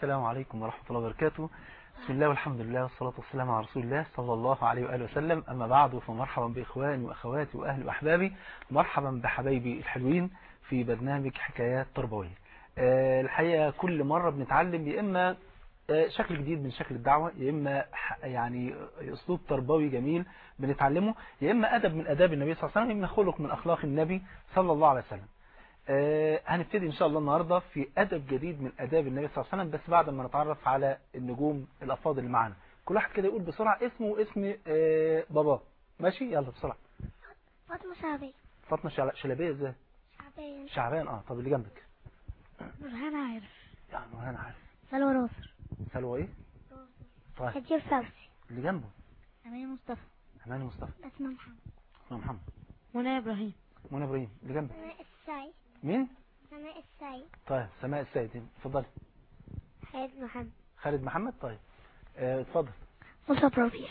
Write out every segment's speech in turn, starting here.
السلام عليكم ورحمة الله وبركاته بسم الله والحمد لله والصلاة والسلام على رسول الله صلى الله عليه وآله وسلم أما بعد فمرحبا بإخواني وأخواتي وأهلي وأحبابي مرحبا بحبايبي الحلوين في برنامج حكايات تربوية آه، الحقيقة كل مرة بنتعلم يا إما آه، شكل جديد من شكل الدعوة يا إما ح- يعني أسلوب تربوي جميل بنتعلمه يا إما أدب من أداب النبي صلى الله عليه وسلم يا إما خلق من أخلاق النبي صلى الله عليه وسلم آه، هنبتدي ان شاء الله النهاردة في ادب جديد من اداب النبي صلى الله عليه وسلم بس بعد ما نتعرف على النجوم الافاضل اللي معانا كل واحد كده يقول بسرعة اسمه واسم آه، باباه ماشي يلا بسرعة فاطمة شعبي فاطمة شعل- شلبية ازاي شعبي شعبان اه طب اللي جنبك برهان عارف يعني انا عارف سلوى ناصر سلوى ايه طيب هجير فوزي اللي جنبه أمين مصطفى اماني مصطفى أسماء محمد اسمه محمد منى إبراهيم منى ابراهيم اللي جنبك سماء السعيد مين سماء السعيد طيب سماء السيد اتفضلي خالد محمد خالد محمد طيب آه، اتفضل مصعب ربيع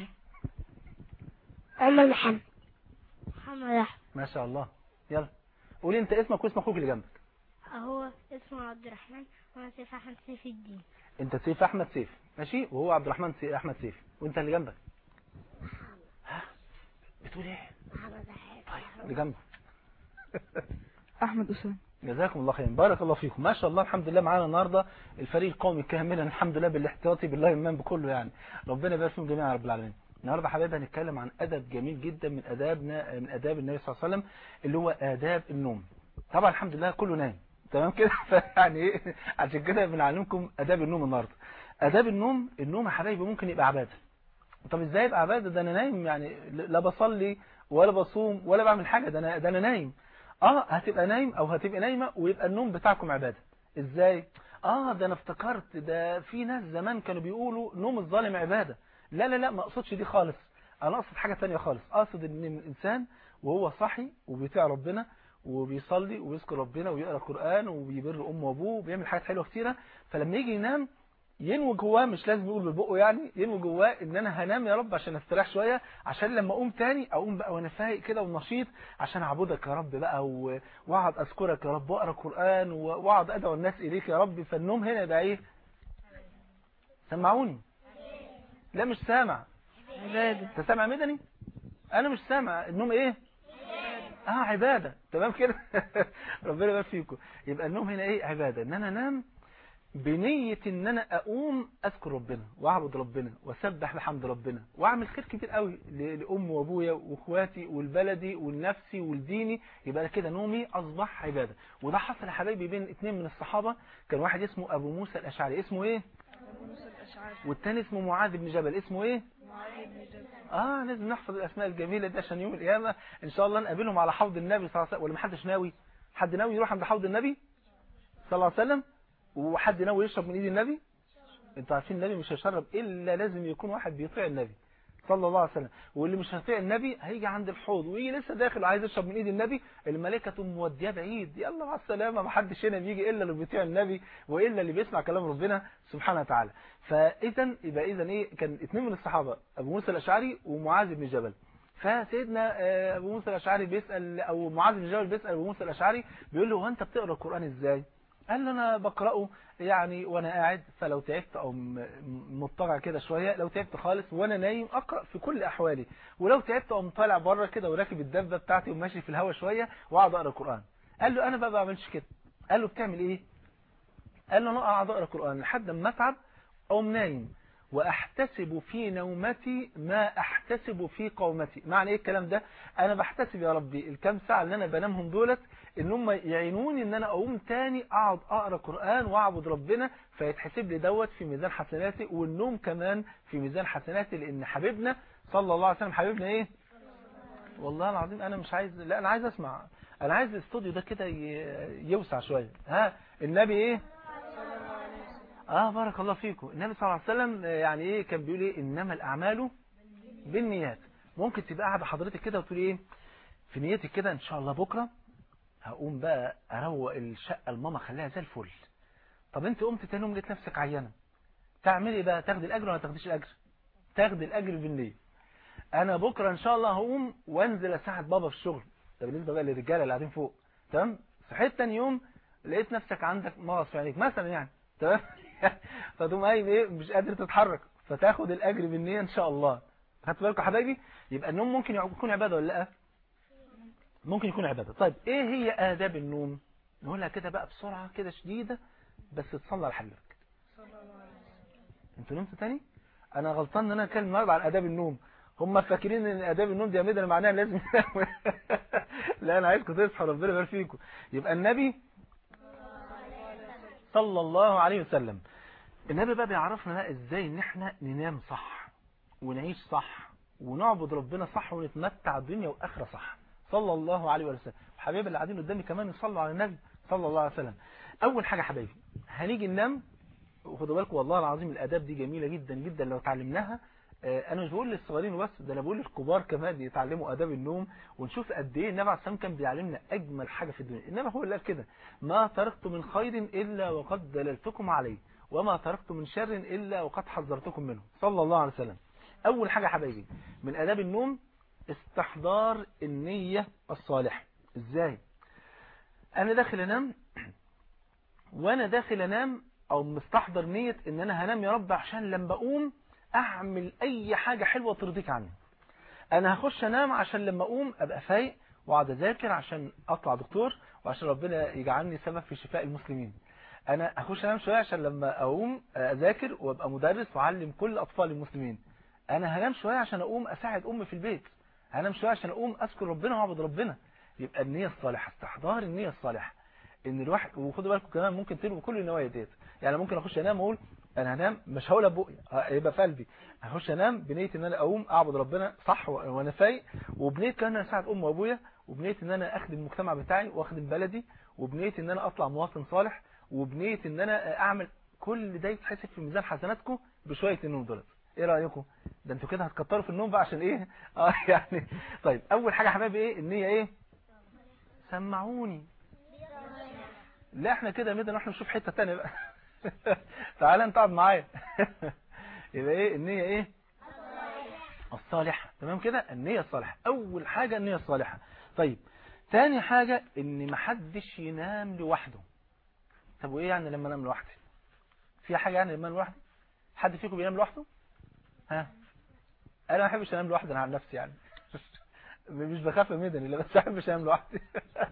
عمر محمد محمد أحمد ما شاء الله يلا قولي انت اسمك واسم اخوك اللي جنبك هو اسمه عبد الرحمن وأنا سيف أحمد سيف الدين انت سيف احمد سيف ماشي وهو عبد الرحمن سي... احمد سيف وانت اللي جنبك ها بتقول ايه محمد طيب اللي جنبك احمد اسامه جزاكم الله خير بارك الله فيكم ما شاء الله الحمد لله معانا النهارده الفريق القومي كاملا الحمد لله بالاحتياطي بالله يمن بكله يعني ربنا يبارك فيهم جميعا يا رب العالمين النهارده حبايبي هنتكلم عن ادب جميل جدا من ادابنا من اداب النبي صلى الله عليه وسلم اللي هو اداب النوم طبعا الحمد لله كله نايم تمام كده فيعني ايه عشان كده بنعلمكم اداب النوم النهارده اداب النوم النوم يا حبايبي ممكن يبقى عباده طب ازاي يبقى عباده ده انا نايم يعني لا بصلي ولا بصوم ولا بعمل حاجه ده انا ده انا نايم اه هتبقى نايم او هتبقى نايمه ويبقى النوم بتاعكم عباده ازاي اه ده انا افتكرت ده في ناس زمان كانوا بيقولوا نوم الظالم عباده لا لا لا ما اقصدش دي خالص انا اقصد حاجه تانية خالص اقصد ان الانسان وهو صاحي وبيطيع ربنا وبيصلي وبيذكر ربنا ويقرا قران وبيبر امه وابوه وبيعمل حاجات حلوه كتيره فلما يجي ينام ينوي جواه مش لازم يقول ببقه يعني ينوي جواه ان انا هنام يا رب عشان استريح شويه عشان لما اقوم تاني اقوم بقى وانا فايق كده ونشيط عشان اعبدك يا رب بقى و- واقعد اذكرك يا رب واقرا قران و- واقعد ادعو الناس اليك يا رب فالنوم هنا يبقى ايه سمعوني لا مش سامع عباده انت سامع مدني انا مش سامع النوم ايه اه عبادة تمام كده ربنا يبارك فيكم يبقى النوم هنا ايه عبادة ان انا انام بنية ان انا اقوم اذكر ربنا واعبد ربنا واسبح بحمد ربنا واعمل خير كبير قوي ل- لامي وابويا واخواتي والبلدي والنفسي والديني يبقى كده نومي اصبح عبادة وده حصل يا حبايبي بين اتنين من الصحابة كان واحد اسمه ابو موسى الاشعري اسمه ايه والتاني اسمه معاذ بن جبل اسمه ايه اه لازم نحفظ الاسماء الجميله دي عشان يوم القيامه ان شاء الله نقابلهم على حوض النبي صلى الله عليه وسلم ولا محدش ناوي حد ناوي يروح عند حوض النبي صلى الله عليه وسلم وحد ناوي يشرب من ايد النبي انتوا عارفين النبي مش هيشرب الا لازم يكون واحد بيطيع النبي صلى الله عليه وسلم واللي مش هيطيع النبي هيجي عند الحوض ويجي لسه داخل وعايز يشرب من ايد النبي الملائكه تقوم موديه بعيد يلا مع السلامه ما حدش هنا بيجي الا اللي بيطيع النبي والا اللي بيسمع كلام ربنا سبحانه وتعالى فاذا يبقى اذا ايه كان اثنين من الصحابه ابو موسى الاشعري ومعاذ بن جبل فسيدنا آه، ابو موسى الاشعري بيسال او معاذ بن جبل بيسال ابو موسى الاشعري بيقول له هو انت بتقرا القران ازاي قال له انا بقراه يعني وانا قاعد فلو تعبت او م- مضطجع كده شويه لو تعبت خالص وانا نايم اقرا في كل احوالي ولو تعبت اقوم طالع بره كده وراكب الدبه بتاعتي وماشي في الهواء شويه واقعد اقرا قران قال له انا بقى ما بعملش كده قال له بتعمل ايه قال له انا اقعد اقرا قران لحد ما اتعب اقوم نايم واحتسب في نومتي ما احتسب في قومتي معنى ايه الكلام ده انا بحتسب يا ربي الكام ساعه اللي انا بنامهم دولت ان هم يعينوني ان انا اقوم تاني اقعد اقرا قران واعبد ربنا فيتحسب لي دوت في ميزان حسناتي والنوم كمان في ميزان حسناتي لان حبيبنا صلى الله عليه وسلم حبيبنا ايه والله العظيم انا مش عايز لا انا عايز اسمع انا عايز الاستوديو ده كده ي- يوسع شويه ها النبي ايه اه بارك الله فيكم النبي صلى الله عليه وسلم آه، يعني ايه كان بيقول ايه انما الاعمال بالنيات ممكن تبقى قاعده حضرتك كده وتقول ايه في نيتك كده ان شاء الله بكره هقوم بقى اروق الشقه لماما اخليها زي الفل طب انت قمت تاني يوم لقيت نفسك عيانه تعملي ايه بقى تاخدي الاجر ولا ما تاخديش الاجر تاخدي الاجر بالنيه انا بكره ان شاء الله هقوم وانزل اساعد بابا في الشغل ده بالنسبه بقى للرجاله اللي قاعدين فوق تمام صحيت تاني يوم لقيت نفسك عندك مغص في عينيك مثلا يعني تمام فتقوم قايم ايه مش قادر تتحرك فتاخد الاجر بالنيه ان شاء الله خدتوا بالكم يا حبايبي يبقى النوم ممكن يكون عباده ولا لا ممكن يكون عباده طيب ايه هي آداب النوم نقولها كده بقى بسرعه كده شديده بس تصلي على حبيبك انتوا نمتوا تاني انا غلطان ان انا اتكلم النهارده عن آداب النوم هم فاكرين ان آداب النوم دي يا ميدان معناها لازم ينام. لا انا عايزكم تصحوا ربنا يبارك فيكم يبقى النبي صلى الله عليه وسلم النبي بقى بيعرفنا بقى ازاي ان احنا ننام صح ونعيش صح ونعبد ربنا صح ونتمتع الدنيا والاخره صح صلى الله عليه وسلم وحبايبي اللي قاعدين قدامي كمان يصلوا على النبي صلى الله عليه وسلم اول حاجه حبايبي هنيجي ننام وخدوا بالكم والله العظيم الاداب دي جميله جدا جدا لو اتعلمناها آه، انا مش بقول للصغيرين بس ده انا بقول للكبار كمان يتعلموا اداب النوم ونشوف قد ايه النبي عليه الصلاه والسلام كان بيعلمنا اجمل حاجه في الدنيا انما هو اللي قال كده ما تركت من خير الا وقد دللتكم عليه وما تركت من شر الا وقد حذرتكم منه صلى الله عليه وسلم اول حاجه يا حبايبي من اداب النوم استحضار النيه الصالحه ازاي انا داخل انام وانا داخل انام او مستحضر نيه ان انا هنام يا رب عشان لما اقوم اعمل اي حاجة حلوة ترضيك عني انا هخش انام عشان لما اقوم ابقى فايق واقعد اذاكر عشان اطلع دكتور وعشان ربنا يجعلني سبب في شفاء المسلمين انا هخش انام شوية عشان لما اقوم اذاكر وابقى مدرس واعلم كل اطفال المسلمين انا هنام شوية عشان اقوم اساعد امي في البيت هنام شوية عشان اقوم اذكر ربنا واعبد ربنا يبقى النية الصالحة استحضار النية الصالحة ان الواحد وخدوا بالكم كمان ممكن تلغوا كل النوايا ديت يعني ممكن اخش انام واقول انا هنام مش هقولها ببقي هيبقى في قلبي هخش انام بنيه ان انا اقوم اعبد ربنا صح وانا فايق وبنيه كمان ان انا اساعد امي وابويا وبنيه ان انا اخدم المجتمع بتاعي واخدم بلدي وبنيه ان انا اطلع مواطن صالح وبنيه ان انا اعمل كل ده يتحسب في ميزان حسناتكم بشويه النوم دولت ايه رايكم ده انتوا كده هتكتروا في النوم بقى عشان ايه اه يعني طيب اول حاجه يا حبايبي ايه النيه ايه سمعوني لا احنا كده ميدان احنا نشوف حته ثانيه بقى تعالى انت اقعد معايا يبقى ايه النيه ايه الصالحه تمام كده النيه الصالحه اول حاجه النيه الصالحه طيب تاني حاجه ان محدش ينام لوحده طب وايه يعني لما انام لوحدي في حاجه يعني لما انام لوحدي حد فيكم بينام لوحده ها انا ما بحبش انام لوحدي انا عن نفسي يعني مش بخاف من لا بس ما بحبش انام لوحدي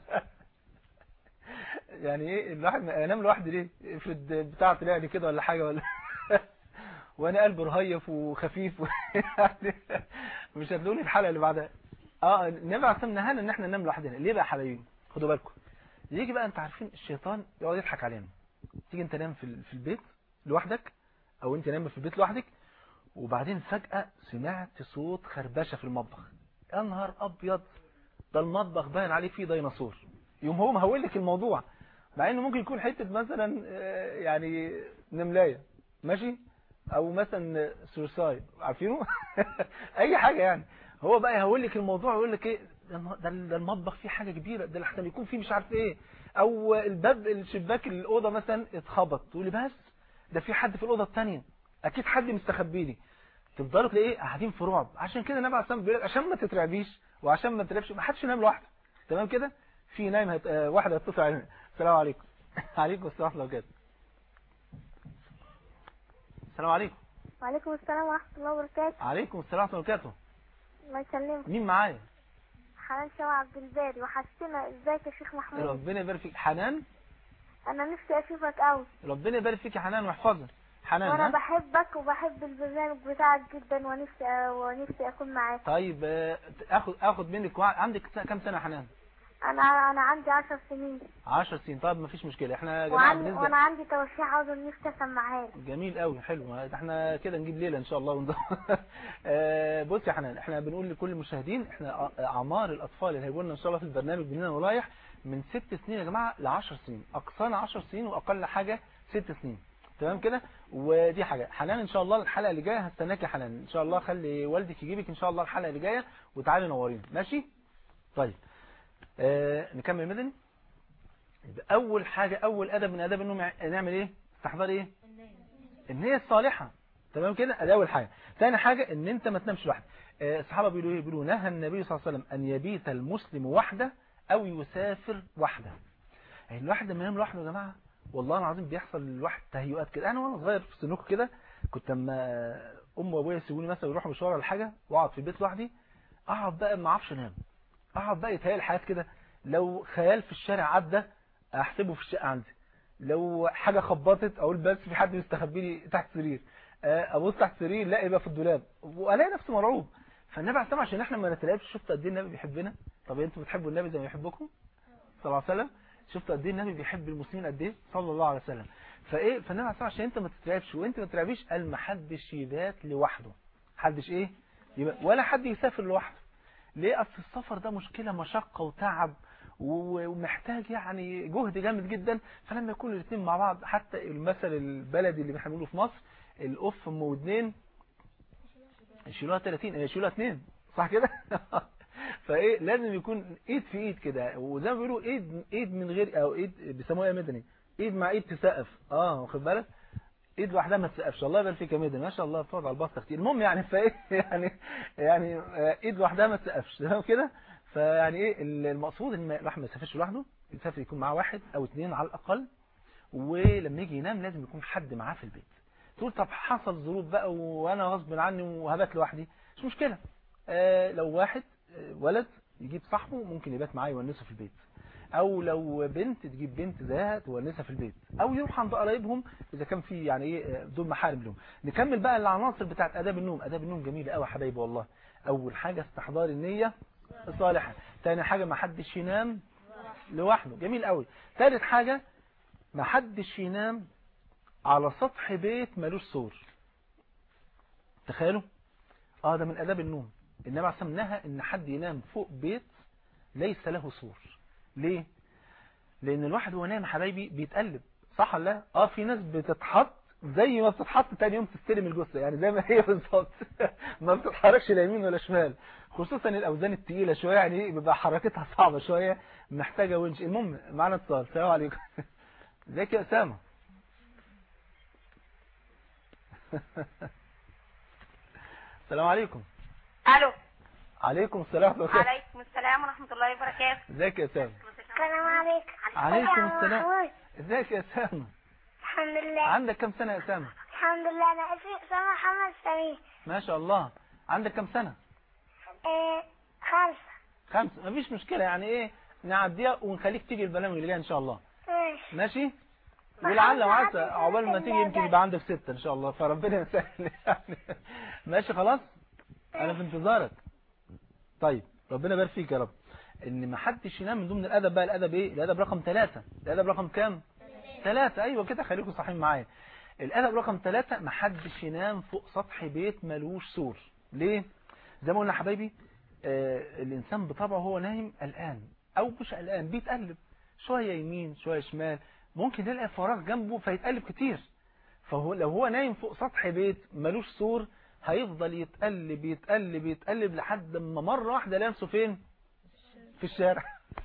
يعني ايه الواحد انام لوحدي ليه افرض بتاع طلع لي كده ولا حاجه ولا وانا قلبي رهيف وخفيف و... يعني مش هتلاقوني الحلقه اللي بعدها اه النبي عليه الصلاه نهانا ان احنا ننام لوحدنا ليه بقى يا حبايبي خدوا بالكم يجي بقى انت عارفين الشيطان يقعد يضحك علينا تيجي انت نام في في البيت لوحدك او انت نام في البيت لوحدك وبعدين فجأة سمعت صوت خربشة في المطبخ يا نهار ابيض ده المطبخ باين عليه فيه ديناصور يوم هو مهول لك الموضوع مع انه ممكن يكون حته مثلا يعني نملايه ماشي او مثلا سوساي عارفينه اي حاجه يعني هو بقى يهول لك الموضوع ويقول لك ايه ده المطبخ فيه حاجه كبيره ده احسن يكون فيه مش عارف ايه او الباب الشباك الاوضه مثلا اتخبط تقول لي بس ده في حد في الاوضه الثانيه اكيد حد مستخبي لي تفضلوا تلاقيه قاعدين في رعب عشان كده النبي عليه الصلاه والسلام عشان ما تترعبيش وعشان ما تترعبش ما حدش ينام لوحده تمام كده في نايم هت... واحد هيتصل علينا السلام عليكم عليكم السلام ورحمه الله وبركاته السلام عليكم وعليكم السلام ورحمة الله وبركاته عليكم السلام ورحمه الله وبركاته الله يسلمك مين معايا حنان شوقي عبد الباري وحشتنا ازيك يا شيخ محمود ربنا يبارك فيك حنان انا نفسي اشوفك قوي ربنا يبارك فيك يا حنان ويحفظك حنان وانا ها؟ بحبك وبحب البرنامج بتاعك جدا ونفسي ونفسي اكون معاك طيب آه، اخد اخد منك وع... عندك س- كام سنه يا حنان انا انا عندي 10 سنين 10 سنين طيب مفيش مشكله احنا يا جماعه وعندي بالنسبه وانا عندي توشيح عاوز نفسي اسمعها لك جميل قوي حلو احنا كده نجيب ليله ان شاء الله ونض... آه، بص يا حنان احنا بنقول لكل المشاهدين احنا أ- اعمار الاطفال اللي هيجوا لنا ان شاء الله في البرنامج بنينا ورايح من ست سنين يا جماعه ل 10 سنين اقصانا 10 سنين واقل حاجه ست سنين تمام كده ودي حاجه حنان ان شاء الله الحلقه اللي جايه هستناك يا حنان ان شاء الله خلي والدك يجيبك ان شاء الله الحلقه اللي جايه وتعالي نورينا ماشي طيب آه نكمل مدني يبقى اول حاجه اول ادب من اداب النوم نعمل ايه استحضار ايه النية الصالحة تمام كده ادي اول حاجة ثاني حاجة ان انت ما تنامش لوحدك آه، الصحابة بيقولوا ايه بيقولوا نهى النبي صلى الله عليه وسلم ان يبيت المسلم وحده او يسافر وحده يعني الواحد لما ينام لوحده يا جماعة والله العظيم بيحصل للواحد تهيؤات كده انا وانا صغير في سنوكه كده كنت اما ام وابويا يسيبوني مثلا يروحوا مشوار ولا حاجه واقعد في البيت لوحدي اقعد بقى ما اعرفش انام اقعد بقى يتهيألي حاجات كده لو خيال في الشارع عدى احسبه في الشقه عندي لو حاجه خبطت اقول بس في حد مستخبي لي تحت سرير ابص تحت سرير لا يبقى في الدولاب والاقي نفسي مرعوب فالنبي عليه الصلاه عشان احنا ما نتلاقيش شفت قد ايه النبي بيحبنا طب انتوا بتحبوا النبي زي ما يحبكم صلى الله عليه وسلم شفت قد ايه النبي بيحب المسلمين قد ايه صلى الله عليه وسلم فايه فالنبي عليه الصلاه عشان انت ما تترعبش وانت ما تترعبيش قال ما حدش يبات لوحده حدش ايه يبقى ولا حد يسافر لوحده ليه اصل السفر ده مشكله مشقه وتعب ومحتاج يعني جهد جامد جدا فلما يكونوا الاثنين مع بعض حتى المثل البلدي اللي بنقوله في مصر القف ام ودنين يشيلوها 30 يشيلوها 2 صح كده فايه لازم يكون ايد في ايد كده وزي ما بيقولوا ايد ايد من غير او ايد بيسموها ايه مدني ايد مع ايد تسقف اه واخد بالك ايد لوحدها ما تسقفش الله يبارك فيك يا مدني ما شاء الله بتقعد على البسطه كتير المهم يعني فايه يعني يعني ايد لوحدها ما تسقفش تمام كده فيعني ايه المقصود ان الواحد ما يسافرش لوحده يسافر يكون معاه واحد او اثنين على الاقل ولما يجي ينام لازم يكون حد معاه في البيت تقول طب حصل ظروف بقى وانا غصب عني وهبات لوحدي مش مشكله آه لو واحد ولد يجيب صاحبه ممكن يبات معاه يونسه في البيت او لو بنت تجيب بنت زيها تونسها في البيت او يروح عند قرايبهم اذا كان في يعني ايه دول محارم لهم نكمل بقى العناصر بتاعت اداب النوم اداب النوم جميله قوي يا حبايبي والله اول حاجه استحضار النيه الصالحه ثاني حاجه ما حدش ينام لوحده جميل قوي ثالث حاجه ما حدش ينام على سطح بيت ملوش سور تخيلوا اه ده من اداب النوم النبي عليه الصلاه نهى ان حد ينام فوق بيت ليس له سور ليه لان الواحد وهو نايم حبايبي بيتقلب صح ولا لا اه في ناس بتتحط زي ما بتتحط تاني يوم تستلم الجثه يعني زي ما هي بالظبط ما بتتحركش لا يمين ولا شمال خصوصا الاوزان الثقيله شويه يعني بيبقى حركتها صعبه شويه محتاجه ونش المهم معانا اتصال السلام عليكم ازيك يا اسامه السلام عليكم الو عليكم السلام ورحمه الله عليكم السلام ورحمه الله وبركاته ازيك يا اسامه السلام عليكم عليكم يا السلام محمود. ازيك يا اسامه الحمد لله عندك كم سنه يا اسامه الحمد لله انا اسمي اسامه محمد سمير ما شاء الله عندك كم سنه إيه خمسة خمسة مفيش مشكله يعني ايه نعديها ونخليك تيجي البرنامج اللي جاي ان شاء الله ماشي ماشي ولعل وعسى عقبال ما تيجي يمكن يبقى عندك ستة ان شاء الله فربنا يسهل يعني ماشي خلاص انا في انتظارك طيب ربنا يبارك فيك يا رب ان ما حدش ينام من ضمن الادب بقى الادب ايه الادب رقم ثلاثة الادب رقم كام ثلاثة ايوه كده خليكم صحيين معايا الادب رقم ثلاثة ما حدش ينام فوق سطح بيت ملوش سور ليه زي ما قلنا يا حبايبي آه الانسان بطبعه هو نايم قلقان او مش قلقان بيتقلب شوية يمين شوية شمال ممكن يلاقي فراغ جنبه فيتقلب كتير فهو لو هو نايم فوق سطح بيت ملوش سور هيفضل يتقلب يتقلب يتقلب لحد ما مرة واحدة يلاقي نفسه فين في الشارع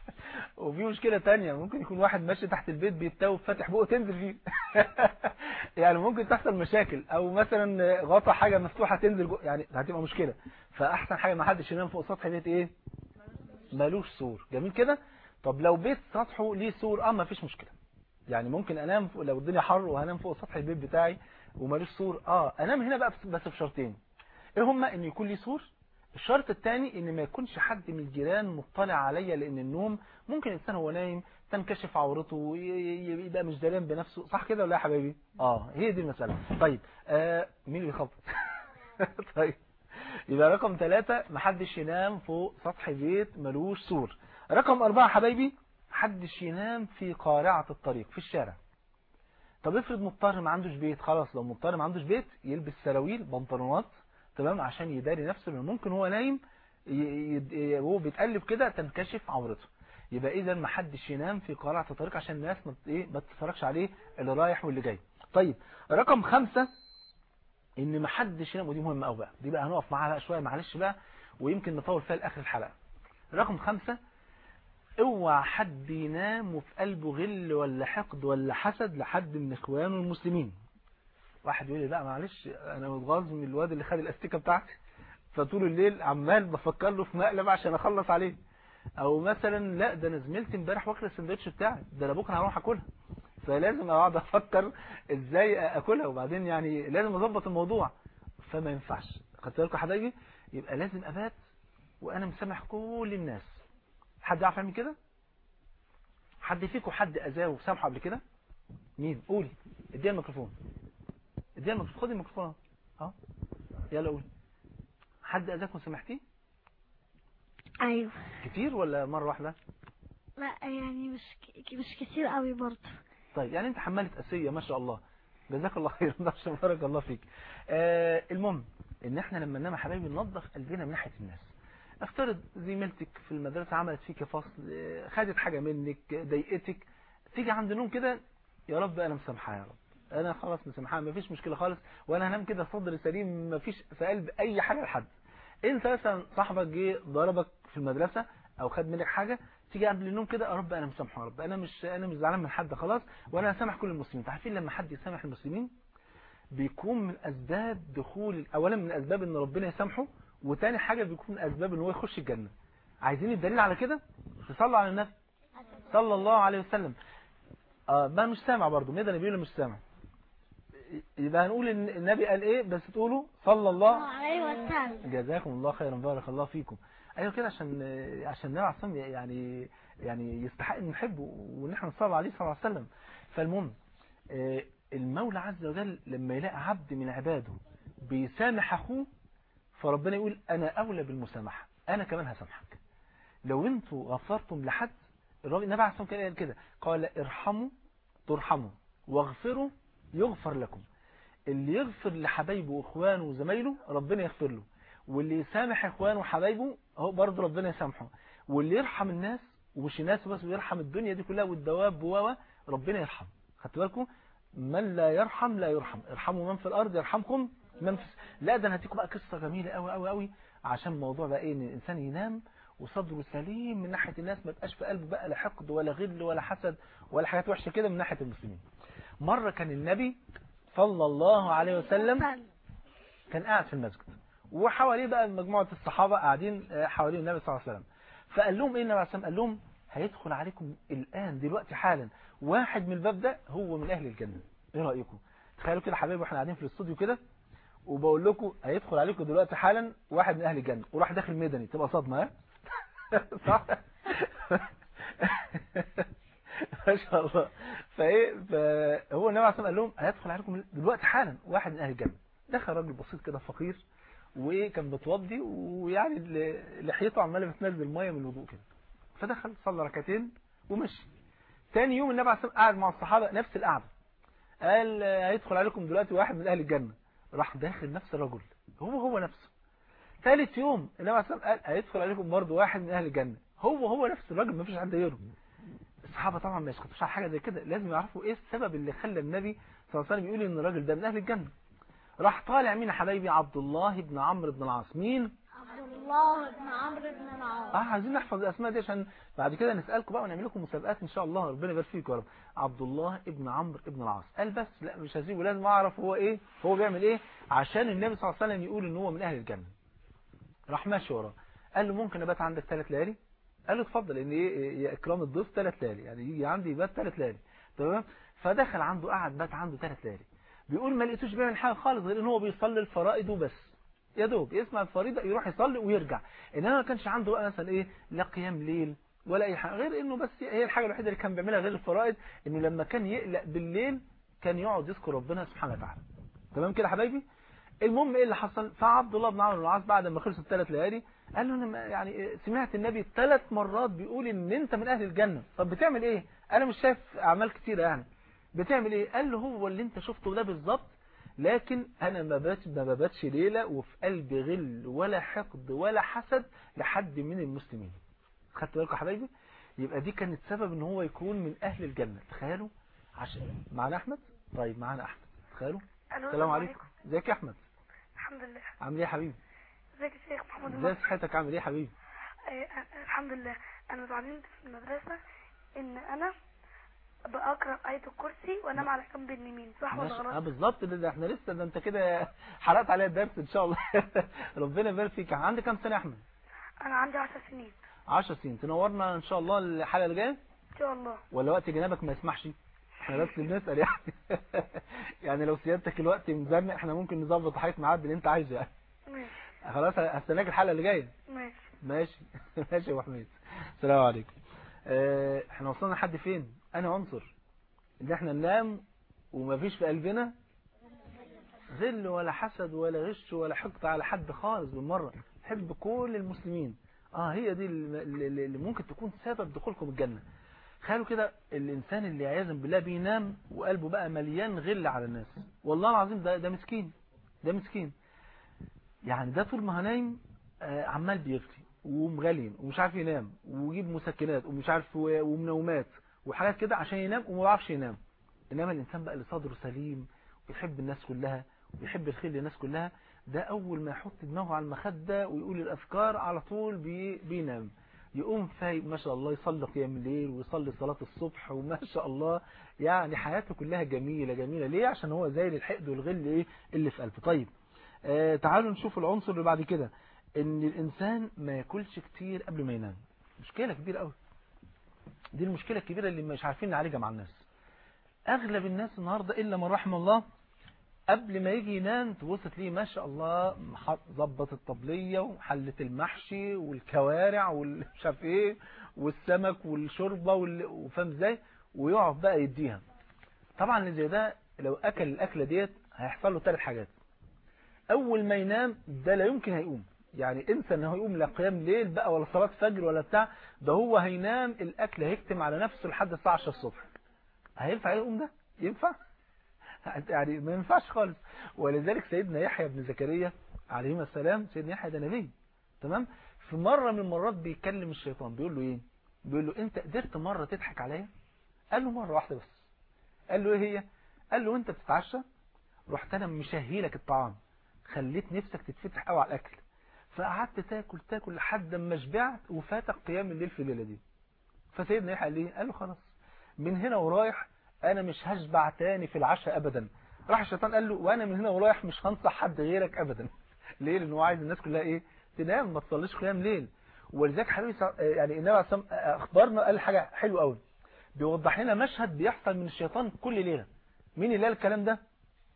وفي مشكلة تانية ممكن يكون واحد ماشي تحت البيت بيتوب فاتح بقه تنزل فيه يعني ممكن تحصل مشاكل او مثلا غطى حاجة مفتوحة تنزل جو يعني هتبقى مشكلة فاحسن حاجة ما حدش ينام فوق سطح بيت ايه ملوش سور جميل كده طب لو بيت سطحه ليه سور اه ما فيش مشكلة يعني ممكن انام فوق لو الدنيا حر وهنام فوق سطح البيت بتاعي ومالوش سور اه انام هنا بقى بس بشرطين ايه هما ان يكون لي سور الشرط الثاني ان ما يكونش حد من الجيران مطلع عليا لان النوم ممكن الانسان هو نايم تنكشف عورته يبقى مش دارين بنفسه صح كده ولا يا حبايبي اه هي دي المسألة طيب آه مين اللي بيخبط طيب يبقى رقم ثلاثة محدش ينام فوق سطح بيت ملوش سور رقم أربعة حبايبي محدش ينام في قارعة الطريق في الشارع طب افرض مضطر ما عندوش بيت خلاص لو مضطر ما عندوش بيت يلبس سراويل بنطلونات تمام عشان يداري نفسه لان ممكن هو نايم وهو بيتقلب كده تنكشف عورته يبقى اذا ما حدش ينام في قارعة الطريق عشان الناس ما ايه ما تتفرجش عليه اللي رايح واللي جاي طيب رقم خمسة ان ما حدش ينام ودي مهمة قوي بقى دي بقى هنقف معاها بقى شوية معلش بقى ويمكن نطول فيها لاخر الحلقة رقم خمسة اوعى حد ينام وفي قلبه غل ولا حقد ولا حسد لحد من اخوانه المسلمين واحد يقول لي لا معلش انا متغاظ من الواد اللي خد الاستيكه بتاعتي فطول الليل عمال بفكر له في مقلب عشان اخلص عليه او مثلا لا ده انا زميلتي امبارح واكله السندوتش بتاعي ده انا بكره هروح اكلها فلازم اقعد افكر ازاي اكلها وبعدين يعني لازم اظبط الموضوع فما ينفعش خدت بالكم يا حبايبي يبقى لازم ابات وانا مسامح كل الناس حد يعرف يعمل كده حد فيكم حد اذاه وسامحه قبل كده مين قولي اديها الميكروفون اديها الميكروفون خدي الميكروفون اهو اهو يلا قولي حد اذاك وسامحتيه ايوه كتير ولا مره واحده لا يعني مش ك- مش كتير قوي برضه طيب يعني انت حمالة أسية ما شاء الله جزاك الله خير عشان بارك الله فيك آه المهم ان احنا لما ننام يا حبايبي ننظف قلبنا من ناحية الناس افترض زميلتك في المدرسة عملت فيك فصل آه، خدت حاجة منك ضايقتك تيجي عند النوم كده يا رب انا مسامحها يا رب انا خلاص مسامحها مفيش مشكلة خالص وانا هنام كده صدر سليم مفيش في قلب اي حاجة لحد انت مثلا صاحبك جه ضربك في المدرسة او خد منك حاجة تيجي قبل النوم كده يا رب انا مسامحه يا رب انا مش انا مش زعلان من حد خلاص وانا هسامح كل المسلمين انتوا عارفين لما حد يسامح المسلمين بيكون من اسباب دخول اولا من اسباب ان ربنا يسامحه وتاني حاجة بيكون من اسباب ان هو يخش الجنة عايزين الدليل على كده تصلوا على النبي صلى الله عليه وسلم اه ما مش سامع برضه ميدا بيقول مش سامع يبقى هنقول ان النبي قال ايه بس تقولوا صلى الله عليه وسلم جزاكم الله خيرا بارك الله فيكم ايوه كده عشان عشان النبي عليه الصلاه يعني يعني يستحق ان نحبه وان احنا نصلي عليه صلى الله عليه وسلم فالمهم آه، المولى عز وجل لما يلاقي عبد من عباده بيسامح اخوه فربنا يقول انا اولى بالمسامحه انا كمان هسامحك لو انتوا غفرتم لحد الراجل النبي عليه الصلاه والسلام قال كده قال ارحموا ترحموا واغفروا يغفر لكم اللي يغفر لحبايبه واخوانه وزمايله ربنا يغفر له واللي يسامح اخوانه وحبايبه هو برضه ربنا يسامحه واللي يرحم الناس ومش الناس بس ويرحم الدنيا دي كلها والدواب و ربنا يرحم خدت بالكم من لا يرحم لا يرحم ارحموا من في الارض يرحمكم من في لا ده انا هديكم بقى قصه جميله قوي قوي قوي عشان موضوع بقى ايه ان الانسان ينام وصدره سليم من ناحيه الناس ما يبقاش في قلبه بقى لا حقد ولا غل ولا حسد ولا حاجات وحشه كده من ناحيه المسلمين مره كان النبي صلى الله عليه وسلم كان قاعد في المسجد وحواليه بقى مجموعة الصحابة قاعدين آه، حوالين النبي صلى الله عليه وسلم فقال لهم ايه النبي عليه الصلاة والسلام قال لهم هيدخل عليكم الآن دلوقتي حالا واحد من الباب ده هو من أهل الجنة ايه رأيكم تخيلوا كده حبايبي واحنا قاعدين في الاستوديو كده وبقول لكم هيدخل عليكم دلوقتي حالا واحد من أهل الجنة وراح داخل ميداني تبقى صدمة ها صح ما شاء الله فايه فهو النبي عليه الصلاه والسلام قال لهم هيدخل عليكم دلوقتي حالا واحد من اهل الجنه دخل راجل بسيط كده فقير وكان بتوضي ويعني ل- لحيته عماله بتنزل ميه من الوضوء كده فدخل صلى ركعتين ومشي تاني يوم النبي عليه الصلاه والسلام قعد مع الصحابه نفس القعده قال آه، هيدخل عليكم دلوقتي واحد من اهل الجنه راح داخل نفس الرجل هو هو نفسه ثالث يوم النبي عليه الصلاه والسلام قال هيدخل عليكم برضه واحد من اهل الجنه هو هو نفس الراجل مفيش حد غيره الصحابه طبعا ما يسكتوش على حاجه زي كده لازم يعرفوا ايه السبب اللي خلى النبي صلى الله عليه وسلم يقول ان الراجل ده من اهل الجنه راح طالع مين يا حبايبي عبد الله بن عمرو بن العاص مين عبد الله بن عمرو بن العاص اه عايزين نحفظ الاسماء دي عشان بعد كده نسالكم بقى ونعمل لكم مسابقات ان شاء الله ربنا يبارك فيكم يا رب عبد الله ابن عمرو ابن العاص قال بس لا مش هسيبه لازم اعرف هو ايه هو بيعمل ايه عشان النبي صلى الله عليه وسلم يقول ان هو من اهل الجنه راح ماشي وراه قال له ممكن ابات عندك ثلاث ليالي قال له اتفضل ان ايه يا اكرام الضيف ثلاث ليالي يعني يجي عندي يبات ثلاث ليالي تمام فدخل عنده قعد بات عنده ثلاث ليالي بيقول ما لقيتوش بيعمل حاجه خالص غير ان هو بيصلي الفرائض وبس يا دوب يسمع الفريضه يروح يصلي ويرجع انما ما كانش عنده بقى مثلا ايه لا قيام ليل ولا اي حاجه غير انه بس هي الحاجه الوحيده اللي كان بيعملها غير الفرائض انه لما كان يقلق بالليل كان يقعد يذكر ربنا سبحانه وتعالى تمام كده يا حبايبي المهم ايه اللي حصل فعبد الله بن عمرو بن العاص بعد ما خلص الثلاث ليالي قال له انا ما- يعني سمعت النبي ثلاث مرات بيقول ان انت من اهل الجنه طب بتعمل ايه انا مش شايف اعمال كتيره يعني بتعمل ايه قال له هو اللي انت شفته ده بالظبط لكن انا ما بات ما بباتش ليله وفي قلبي غل ولا حقد ولا حسد لحد من المسلمين خدت بالكم يا حبايبي يبقى دي كانت سبب ان هو يكون من اهل الجنه تخيلوا عشان معانا احمد طيب معانا احمد تخيلوا الو السلام عليكم ازيك يا احمد الحمد لله عامل ايه يا حبيبي ازيك يا شيخ محمد ازاي الله صحتك عامل ايه يا حبيبي آه، آه، الحمد لله انا اتعلمت في المدرسه ان انا بقرا ايه الكرسي وانام على جنب اليمين صح ولا ماشي. اه غلط بالظبط ده, ده احنا لسه ده انت كده حرقت عليا الدرس ان شاء الله ربنا يبارك فيك عندك كام سنه يا احمد انا عندي 10 سنين 10 سنين تنورنا ان شاء الله الحلقه اللي جايه ان شاء الله ولا وقت جنابك ما يسمحش احنا بس بنسال يعني يعني لو سيادتك الوقت مزنق احنا ممكن نظبط حضرتك معاد اللي انت عايزه يعني ماشي خلاص هستناك الحلقه اللي جايه ماشي ماشي ماشي يا ابو حميد السلام عليكم اه احنا وصلنا لحد فين انا عنصر ان احنا ننام ومفيش في قلبنا ذل ولا حسد ولا غش ولا حقد على حد خالص بالمره نحب كل المسلمين اه هي دي اللي اللي ممكن تكون سبب دخولكم الجنه خلوا كده الانسان اللي عياذا بالله بينام وقلبه بقى مليان غل على الناس والله العظيم ده ده مسكين ده مسكين يعني ده طول ما هنايم آه، عمال بيغلي ومغلين ومش عارف ينام ويجيب مسكنات ومش عارف و- ومنومات وحاجات كده عشان ينام وما بيعرفش ينام انما الانسان بقى اللي صدره سليم ويحب الناس كلها ويحب الخير للناس كلها ده اول ما يحط دماغه على المخدة ويقول الاذكار على طول بي بينام يقوم فايق ما شاء الله يصلي قيام الليل ويصلي صلاة الصبح وما شاء الله يعني حياته كلها جميلة جميلة ليه عشان هو زي الحقد والغل ايه اللي في قلبه طيب آه تعالوا نشوف العنصر اللي بعد كده ان الانسان ما ياكلش كتير قبل ما ينام مشكلة كبيرة قوي دي المشكلة الكبيرة اللي مش عارفين نعالجها مع الناس اغلب الناس النهاردة الا من رحم الله قبل ما يجي ينام تبص تلاقيه ما شاء الله محط- ظبط الطبلية وحلة المحشي والكوارع والمش عارف ايه والسمك والشوربة وال- وفاهم ازاي ويقعد بقى يديها طبعا اللي زي ده لو اكل الاكلة ديت هيحصل له ثلاث حاجات اول ما ينام ده لا يمكن هيقوم يعني انسى ان هو يقوم لا قيام ليل بقى ولا صلاة فجر ولا بتاع ده هو هينام الاكل هيكتم على نفسه لحد الساعة 10 الصبح هينفع يقوم ده ينفع يعني ما ينفعش خالص ولذلك سيدنا يحيى بن زكريا عليه السلام سيدنا يحيى ده نبي تمام في مرة من المرات بيكلم الشيطان بيقول له ايه بيقول له انت قدرت مرة تضحك عليا قال له مرة واحدة بس قال له ايه هي قال له انت بتتعشى رحت انا مشهي لك الطعام خليت نفسك تتفتح قوي على الاكل فقعدت تاكل تاكل لحد ما شبعت وفاتك قيام الليل في الليله دي فسيدنا يحيى قال ليه قال له خلاص من هنا ورايح انا مش هشبع تاني في العشاء ابدا راح الشيطان قال له وانا من هنا ورايح مش هنصح حد غيرك ابدا ليه لان هو عايز الناس كلها ايه تنام ما تصليش قيام ليل ولذلك حبيبي صع- يعني النبي عليه الصلاة والسلام اخبرنا قال حاجه حلوه قوي بيوضح لنا مشهد بيحصل من الشيطان كل ليله مين اللي قال الكلام ده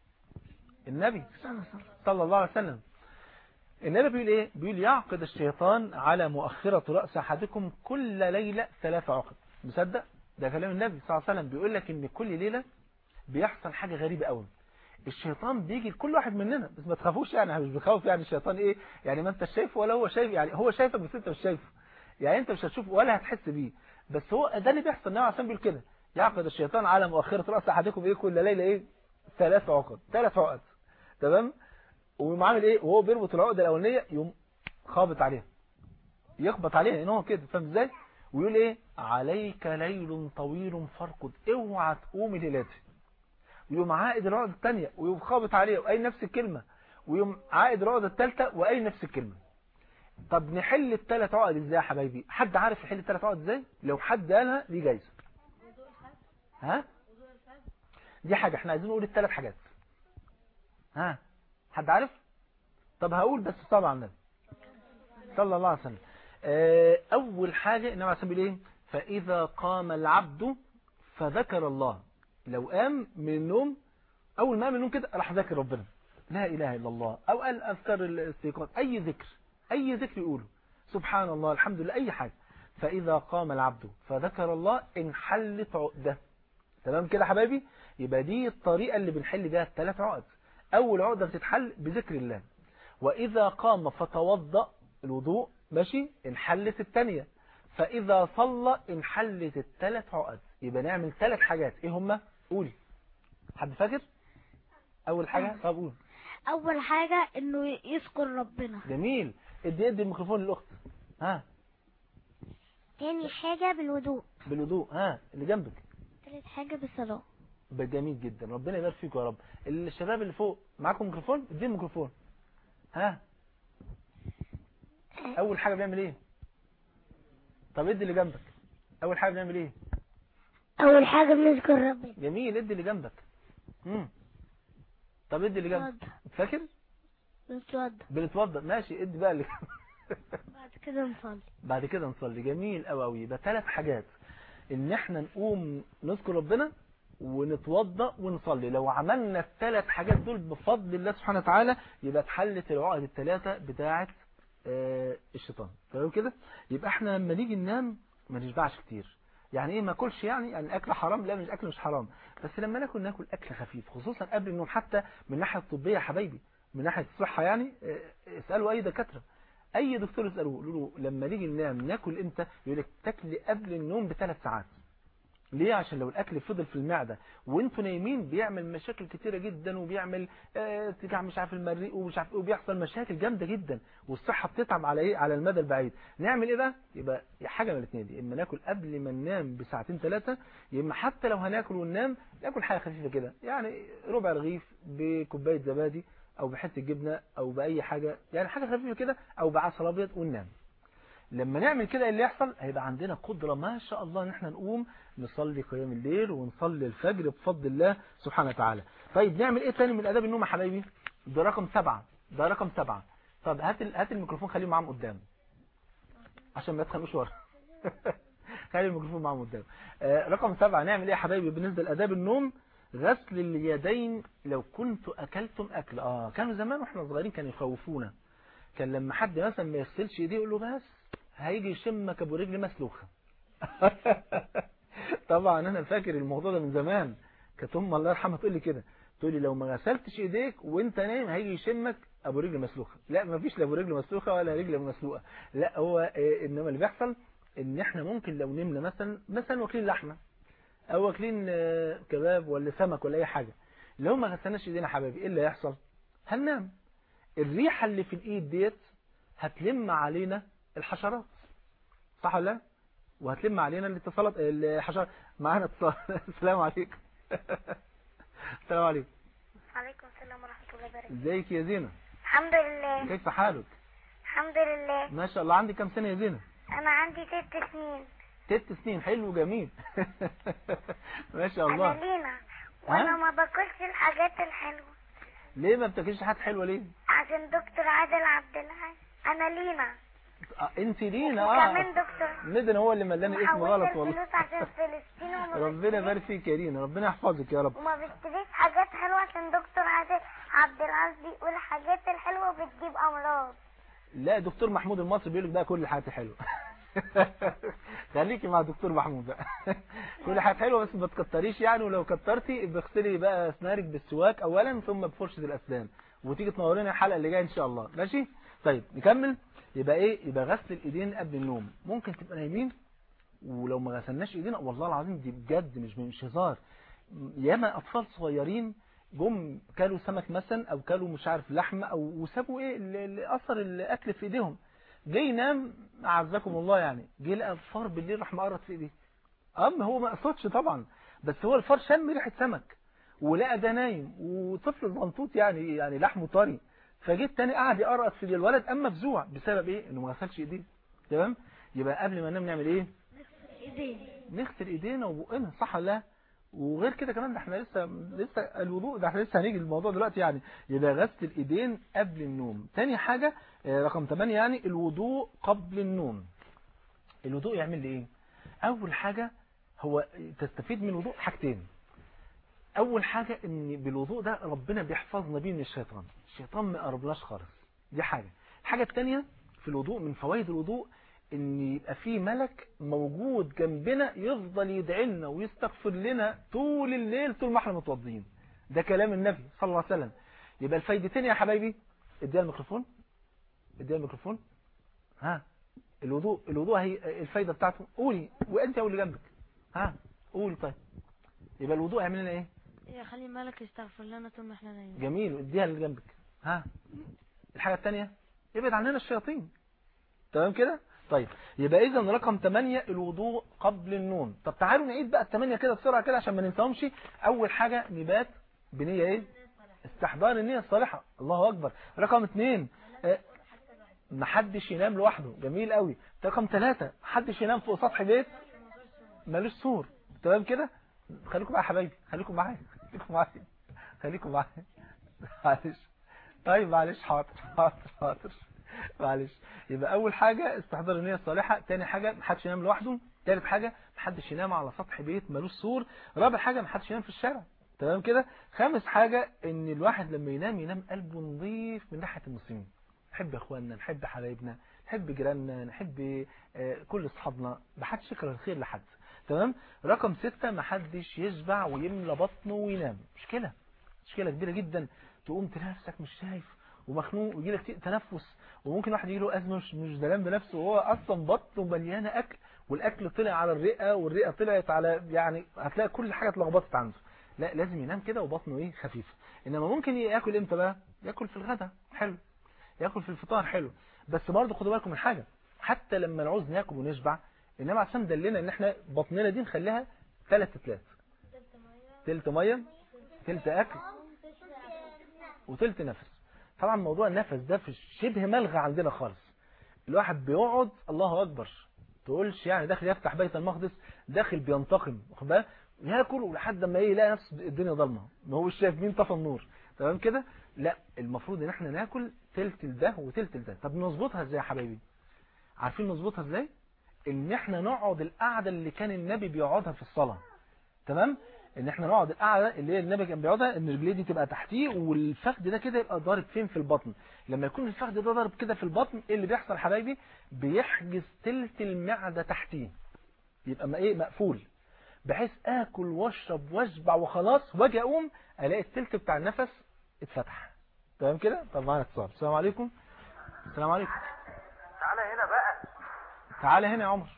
النبي صلى الله عليه وسلم النبي بيقول ايه بيقول يعقد الشيطان على مؤخرة رأس أحدكم كل ليلة ثلاث عقد مصدق ده كلام النبي صلى الله عليه وسلم بيقول لك ان كل ليلة بيحصل حاجة غريبة قوي الشيطان بيجي لكل واحد مننا بس ما تخافوش يعني أنا مش بخوف يعني الشيطان ايه يعني ما انت شايفه ولا هو شايف يعني هو شايفك بس انت مش شايفه يعني انت مش هتشوفه ولا هتحس بيه بس هو ده اللي بيحصل النبي عشان بيقول كده يعقد الشيطان على مؤخرة رأس أحدكم ايه كل ليلة ايه ثلاث عقد ثلاث عقد تمام ويقوم عامل ايه وهو بيربط العقده الاولانيه يقوم خابط عليها يخبط عليها ان هو كده فاهم ازاي ويقول ايه عليك ليل طويل فارقد اوعى تقوم ليلتي ويقوم عائد العقده الثانيه ويقوم خابط عليها واي نفس الكلمه ويقوم عائد العقده الثالثه واي نفس الكلمه طب نحل الثلاث عقد ازاي يا حبايبي حد عارف يحل الثلاث عقد ازاي لو حد قالها دي جايزه ها دي حاجه احنا عايزين نقول الثلاث حاجات ها حد عارف طب هقول بس طبعا النبي صلى الله عليه وسلم آه، اول حاجة النبي عليه الصلاة والسلام ايه فاذا قام العبد فذكر الله لو قام من النوم اول ما قام من النوم كده راح ذاكر ربنا لا اله الا الله او قال اذكر الاستيقاظ اي ذكر اي ذكر يقوله سبحان الله الحمد لله اي حاجة فاذا قام العبد فذكر الله انحلت عقده تمام كده يا حبايبي يبقى دي الطريقة اللي بنحل بيها الثلاث عقد أول عقدة بتتحل بذكر الله وإذا قام فتوضأ الوضوء ماشي انحلت الثانية فإذا صلى انحلت الثلاث عقد يبقى نعمل ثلاث حاجات إيه هما قولي حد فاكر أول حاجة طب قول اول حاجة انه يذكر ربنا جميل ادي ادي الميكروفون للأخت ها تاني حاجة بالوضوء بالوضوء ها اللي جنبك تالت حاجة بالصلاة ده جميل جدا ربنا يبارك فيكم يا رب الشباب اللي فوق معاكم ميكروفون اديهم ميكروفون ها اول حاجه بيعمل ايه طب ادي اللي جنبك اول حاجه بيعمل ايه اول حاجة بنذكر ربنا جميل ادي اللي جنبك امم طب ادي اللي جنبك نتوضى فاكر نتوضى بنتوضى ماشي ادي بقى اللي بعد كده نصلي بعد كده نصلي جميل قوي قوي يبقى ثلاث حاجات ان احنا نقوم نذكر ربنا ونتوضا ونصلي لو عملنا الثلاث حاجات دول بفضل الله سبحانه وتعالى يبقى اتحلت العقد الثلاثه بتاعه آه، الشيطان تمام كده يبقى احنا لما نيجي ننام ما نشبعش كتير يعني ايه ما اكلش يعني يعني اكل حرام لا مش اكل مش حرام بس لما ناكل ناكل اكل خفيف خصوصا قبل النوم حتى من الناحيه الطبيه يا حبايبي من ناحيه الصحه يعني آه، اسالوا اي دكاتره اي دكتور اسالوه قولوا له لما نيجي ننام ناكل امتى يقول لك تاكل قبل النوم بثلاث ساعات ليه عشان لو الاكل فضل في المعده وانتوا نايمين بيعمل مشاكل كتيره جدا وبيعمل آه تجع مش عارف المريء ومش عارف ايه وبيحصل مشاكل جامده جدا والصحه بتتعب على ايه على المدى البعيد نعمل ايه بقى يبقى حاجه من الاثنين دي اما ناكل قبل ما ننام بساعتين ثلاثه يا اما حتى لو هناكل وننام ناكل حاجه خفيفه كده يعني ربع رغيف بكوبايه زبادي او بحته جبنه او باي حاجه يعني حاجه خفيفه كده او بعسل ابيض وننام لما نعمل كده إيه اللي يحصل هيبقى عندنا قدرة ما شاء الله ان احنا نقوم نصلي قيام الليل ونصلي الفجر بفضل الله سبحانه وتعالى طيب نعمل ايه تاني من اداب النوم يا حبايبي ده رقم سبعة ده رقم سبعة طب هات ال- هات الميكروفون خليه معاهم قدام عشان ما يتخانقوش ورا خلي الميكروفون معاهم قدام آه رقم سبعة نعمل ايه يا حبايبي بالنسبة لاداب النوم غسل اليدين لو كنت اكلتم اكل اه كانوا زمان واحنا صغيرين كانوا يخوفونا كان لما حد مثلا ما يغسلش ايديه يقول له بس هيجي يشمك ابو رجل مسلوخه طبعا انا فاكر الموضوع ده من زمان كانت ام الله يرحمها تقول لي كده تقول لي لو ما غسلتش ايديك وانت نايم هيجي يشمك ابو رجل مسلوخه لا ما فيش لا ابو رجل مسلوخه ولا رجل مسلوقه لا هو إيه انما اللي بيحصل ان احنا ممكن لو نمنا مثلا مثلا واكلين لحمه او واكلين آه، كباب ولا سمك ولا اي حاجه لو ما غسلناش ايدينا يا حبايبي ايه اللي هيحصل هننام الريحه اللي في الايد ديت هتلم علينا الحشرات صح ولا لا وهتلم علينا الاتصالات الحشرات معانا اتصال السلام عليكم السلام عليكم وعليكم السلام ورحمة الله وبركاته ازيك يا زينة الحمد لله كيف حالك الحمد لله ما شاء الله عندك كم سنة يا زينة أنا عندي ست سنين ست سنين حلو وجميل ما شاء أنا الله لينا وأنا ما باكلش الحاجات الحلوة ليه ما بتاكلش حاجات حلوه ليه عشان دكتور عادل عبد الحي أنا لينا آه، انت لينا وكمان اه دكتور مدن هو اللي ملاني اسم محولة غلط والله الفلوس عشان فلسطين وما ربنا بشتريش- يبارك فيك يا رينا ربنا يحفظك يا رب وما بشتريش حاجات حلوة عشان دكتور عادل عبد العزيز بيقول الحاجات الحلوة بتجيب أمراض لا دكتور محمود المصري بيقول لك بقى كل الحاجات حلوه خليكي مع دكتور محمود بقى كل حاجه حلوه بس ما تكتريش يعني ولو كترتي بغسلي بقى اسنانك بالسواك اولا ثم بفرشه الاسنان وتيجي تنورينا الحلقه اللي جايه ان شاء الله ماشي طيب نكمل يبقى ايه يبقى غسل الايدين قبل النوم ممكن تبقى نايمين ولو ما غسلناش ايدينا والله العظيم دي بجد مش مش هزار ياما اطفال صغيرين جم كلوا سمك مثلا او كلوا مش عارف لحمه او وسابوا ايه ال- ال- اثر الاكل في ايديهم جه ينام اعزكم الله يعني جه لقى الفار بالليل راح مقرط في ايديه اما هو ما قصدش طبعا بس هو الفار شم ريحه سمك ولقى ده نايم وطفل زنطوط يعني يعني لحمه طري فجيت تاني قعد يقرط في ايديه الولد اما مفزوع بسبب ايه انه ما غسلش ايديه تمام يبقى قبل ما ننام نعمل ايه ايدين نغسل ايدينا وبقنا صح ولا لا وغير كده كمان ده احنا لسه لسه الوضوء ده احنا لسه هنيجي للموضوع دلوقتي يعني يبقى غسل الايدين قبل النوم تاني حاجة آه، رقم 8 يعني الوضوء قبل النوم الوضوء يعمل لي ايه اول حاجة هو تستفيد من الوضوء حاجتين اول حاجة ان بالوضوء ده ربنا بيحفظنا بيه من الشيطان الشيطان ما يقربناش خالص دي حاجة الحاجة التانية في الوضوء من فوائد الوضوء ان يبقى في ملك موجود جنبنا يفضل يدعي لنا ويستغفر لنا طول الليل طول ما احنا متوضيين ده كلام النبي صلى الله عليه وسلم يبقى الفايدتين يا حبايبي اديها الميكروفون اديها الميكروفون ها الوضوء الوضوء هي الفايده بتاعته قولي وانت واللي جنبك ها قولي طيب يبقى الوضوء هيعمل لنا ايه خلي الملك يستغفر لنا طول ما احنا نايمين جميل اديها اللي جنبك ها الحاجة التانية ابعد عننا الشياطين تمام كده طيب يبقى اذا رقم 8 الوضوء قبل النوم طب تعالوا نعيد بقى الثمانية كده بسرعة كده عشان ما ننساهمش اول حاجة نبات بنية ايه استحضار النية الصالحة الله اكبر رقم اثنين آه، محدش ينام لوحده جميل قوي رقم ثلاثة محدش ينام فوق سطح بيت ملوش سور تمام كده خليكم بقى يا حبايبي خليكم معايا خليكم معايا خليكم معايا معلش طيب معلش حاضر حاضر حاضر معلش يبقى اول حاجة استحضار النية الصالحة تاني حاجة محدش ينام لوحده تالت حاجة محدش محدش ينام على سطح بيت ملوش سور رابع حاجة محدش ينام في الشارع تمام كده خامس حاجة ان الواحد لما ينام ينام قلبه نظيف من ناحية المسلمين نحب اخواننا نحب حبايبنا نحب جيراننا نحب آه، كل اصحابنا محدش يكره الخير لحد تمام رقم ستة محدش يشبع ويملى بطنه وينام مشكلة مشكلة كبيرة جدا تقوم تلاقي نفسك مش شايف ومخنوق ويجي لك تنفس وممكن واحد يجي له ازمه مش مش دلام بنفسه وهو اصلا بطنه مليانه اكل والاكل طلع على الرئه والرئه طلعت على يعني هتلاقي كل حاجه اتلخبطت عنده لا لازم ينام كده وبطنه ايه خفيفه انما ممكن ياكل امتى بقى ياكل في الغداء حلو ياكل في الفطار حلو بس برضه خدوا بالكم من حاجه حتى لما نعوز ناكل ونشبع انما عشان دلنا ان احنا بطننا دي نخليها ثلاث تلات تلت ميه تلت اكل وتلت نفس طبعا موضوع النفس ده في شبه ملغى عندنا خالص الواحد بيقعد الله اكبر تقولش يعني داخل يفتح بيت المقدس داخل بينتقم واخد بالك ياكل لحد ما ايه يلاقي نفسه الدنيا ضلمه ما هوش شايف مين طفى النور تمام كده لا المفروض ان احنا ناكل تلت ده وتلت ده طب نظبطها ازاي يا حبايبي عارفين نظبطها ازاي ان احنا نقعد القعده اللي كان النبي بيقعدها في الصلاه تمام ان احنا نقعد القعده اللي هي النبي كان بيقعدها ان رجليه دي تبقى تحتيه والفخذ ده كده يبقى ضارب فين في البطن لما يكون الفخذ ده ضارب كده في البطن ايه اللي بيحصل يا حبايبي بيحجز تلت المعده تحتيه يبقى ما ايه مقفول بحيث اكل واشرب واشبع وخلاص واجي اقوم الاقي التلت بتاع النفس اتفتح تمام كده طب معانا اتصال السلام عليكم السلام عليكم تعالى هنا بقى تعالى هنا يا عمر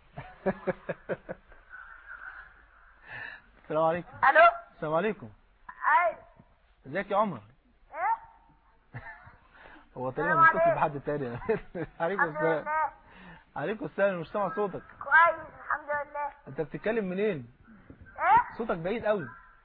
السلام عليكم الو السلام عليكم ايوه ازيك يا عمر ايه هو تقريبا السلام متصل عليكم. بحد تاني عليكم الحمد السلام لله عليكم السلام أنا مش سامع صوتك كويس الحمد لله انت بتتكلم منين ايه صوتك بعيد قوي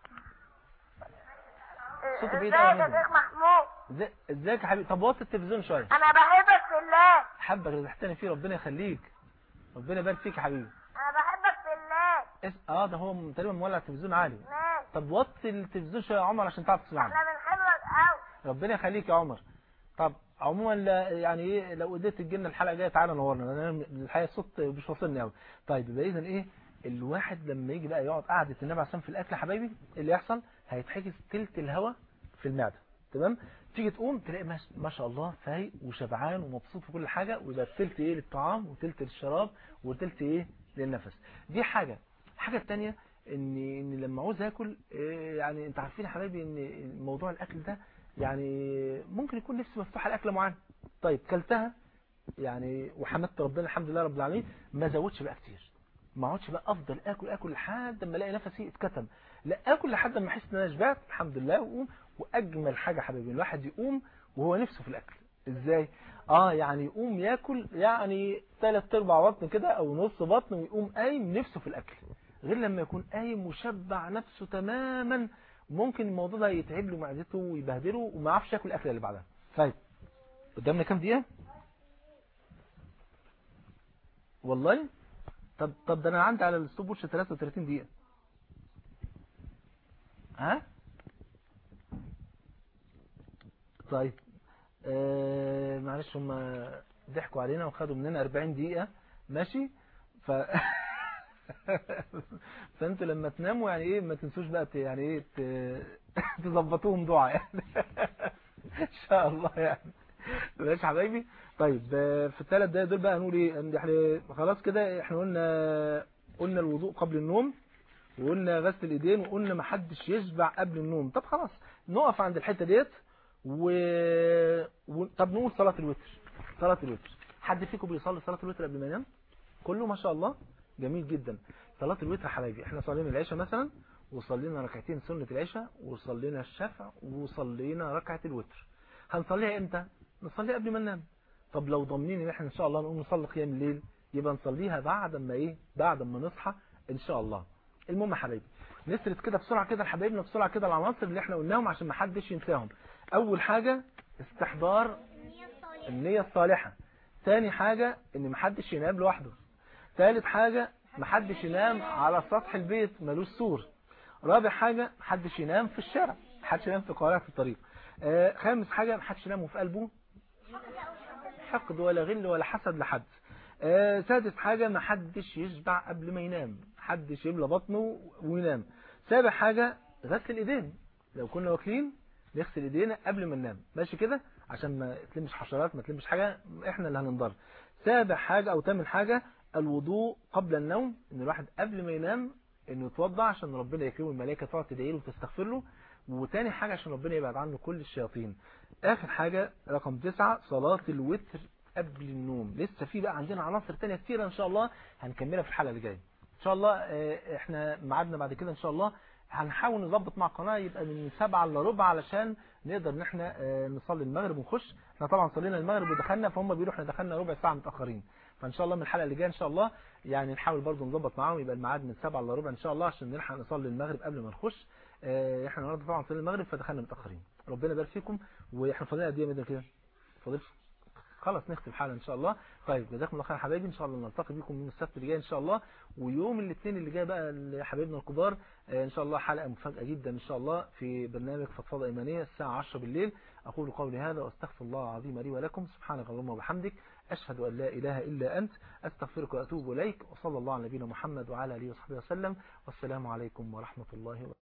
صوت بعيد ازيك أوي يا منك. شيخ محمود إزاي- ازيك يا حبيبي طب وطي التلفزيون شويه انا بحبك في الله حبك اللي تحتني فيه ربنا يخليك ربنا يبارك فيك يا حبيبي انا بحبك في الله اس... اه ده هو تقريبا مولع التلفزيون عالي ماشي طب وطي التلفزيون شويه يا عمر عشان تعرف تسمعني احنا بنحبك قوي ربنا يخليك يا عمر طب عموما لا يعني ايه لو قدرت تجي لنا الحلقه الجايه تعالى نورنا لان انا الحقيقه الصوت مش واصلني قوي طيب يبقى اذا ايه الواحد لما يجي بقى يقعد قعده النبي عشان في الاكل يا حبايبي إيه اللي يحصل هيتحجز تلت الهواء في المعده تمام تيجي تقوم تلاقي ما ما شاء الله فايق وشبعان ومبسوط في كل حاجه ويبقى تلت ايه للطعام وتلت للشراب وتلت ايه للنفس دي حاجه الحاجه الثانيه ان ان لما عاوز اكل إيه يعني انت عارفين يا حبايبي ان موضوع الاكل ده يعني ممكن يكون نفسي مفتوحه الاكله معينه طيب كلتها يعني وحمدت ربنا الحمد لله رب العالمين ما زودش بقى كتير ما اقعدش بقى افضل اكل اكل لحد ما الاقي نفسي اتكتم لا اكل لحد ما احس ان انا شبعت الحمد لله واقوم واجمل حاجه حبيبي الواحد يقوم وهو نفسه في الاكل ازاي اه يعني يقوم ياكل يعني ثلاث ارباع بطن كده او نص بطن ويقوم قايم نفسه في الاكل غير لما يكون قايم مشبع نفسه تماما ممكن الموضوع ده يتعب له معدته ويبهدله وما يعرفش ياكل الاكله اللي بعدها طيب قدامنا كام دقيقه والله طب طب ده انا عندي على الستوب واتش 33 دقيقه ها طيب آه معلش هم ضحكوا علينا وخدوا مننا 40 دقيقه ماشي ف فانتوا لما تناموا يعني ايه ما تنسوش بقى ت- يعني ايه ت- تظبطوهم دعاء يعني ان شاء الله يعني ماشي يا حبايبي طيب آه، في الثلاث دقايق دول بقى هنقول ايه إن احنا خلاص كده احنا قلنا قلنا الوضوء قبل النوم وقلنا غسل الايدين وقلنا ما حدش يشبع قبل النوم طب خلاص نقف عند الحته ديت و... و... طب نقول صلاه الوتر صلاه الوتر حد فيكم بيصلي صلاه الوتر قبل ما ينام كله ما شاء الله جميل جدا صلاه الوتر يا حبايبي احنا صلينا العشاء مثلا وصلينا ركعتين سنه العشاء وصلينا الشفع وصلينا ركعه الوتر هنصليها امتى نصليها قبل ما ننام طب لو ضامنين ان احنا ان شاء الله نقوم نصلي قيام الليل يبقى نصليها بعد ما ايه بعد ما نصحى ان شاء الله المهم يا حبايبي نسرد كده بسرعه كده لحبايبنا بسرعه كده العناصر اللي احنا قلناهم عشان ما حدش ينساهم اول حاجه استحضار النيه الصالحه تاني حاجه ان ما حدش ينام لوحده ثالث حاجه ما حدش ينام على سطح البيت ملوش سور رابع حاجه ما حدش ينام في الشارع ما حدش ينام في قارعه الطريق آه خامس حاجه ما حدش ينام في قلبه حقد ولا غل ولا حسد لحد آه، سادس حاجة ما حدش يشبع قبل ما ينام حدش يملى بطنه وينام سابع حاجة غسل الايدين لو كنا واكلين نغسل ايدينا قبل ما ننام ماشي كده عشان ما تلمش حشرات ما تلمش حاجة احنا اللي هننضر سابع حاجة او تامن حاجة الوضوء قبل النوم ان الواحد قبل ما ينام انه يتوضا عشان ربنا يكرمه الملائكه تقعد تدعي له وتستغفر له وتاني حاجة عشان ربنا يبعد عنه كل الشياطين اخر حاجة رقم تسعة صلاة الوتر قبل النوم لسه في بقى عندنا عناصر تانية كتيرة ان شاء الله هنكملها في الحلقة اللي جاية ان شاء الله آه، احنا ميعادنا بعد كده ان شاء الله هنحاول نظبط مع القناة يبقى من سبعة الا ربع علشان نقدر ان احنا آه، نصلي المغرب ونخش احنا طبعا صلينا المغرب ودخلنا فهم بيقولوا احنا دخلنا ربع ساعة متأخرين فان شاء الله من الحلقة اللي جاية ان شاء الله يعني نحاول برضو نظبط معاهم يبقى الميعاد من سبعة الا ربع ان شاء الله عشان نلحق نصلي المغرب قبل ما نخش آه، احنا النهارده طبعا صلينا المغرب فدخلنا متأخرين ربنا يبارك فيكم واحنا فاضلين قد ايه يا مدن كده فاضل خلاص نختم الحلقه ان شاء الله طيب جزاكم الله خير يا حبايبي ان شاء الله نلتقي بكم يوم السبت اللي جاي ان شاء الله ويوم الاثنين اللي جاي بقى لحبايبنا الكبار آه، ان شاء الله حلقه مفاجاه جدا ان شاء الله في برنامج فضفضه ايمانيه الساعه 10 بالليل اقول قولي هذا واستغفر الله العظيم لي ولكم سبحانك اللهم وبحمدك اشهد ان لا اله الا انت استغفرك واتوب اليك وصلى الله على نبينا محمد وعلى اله وصحبه وسلم والسلام عليكم ورحمه الله وبركاته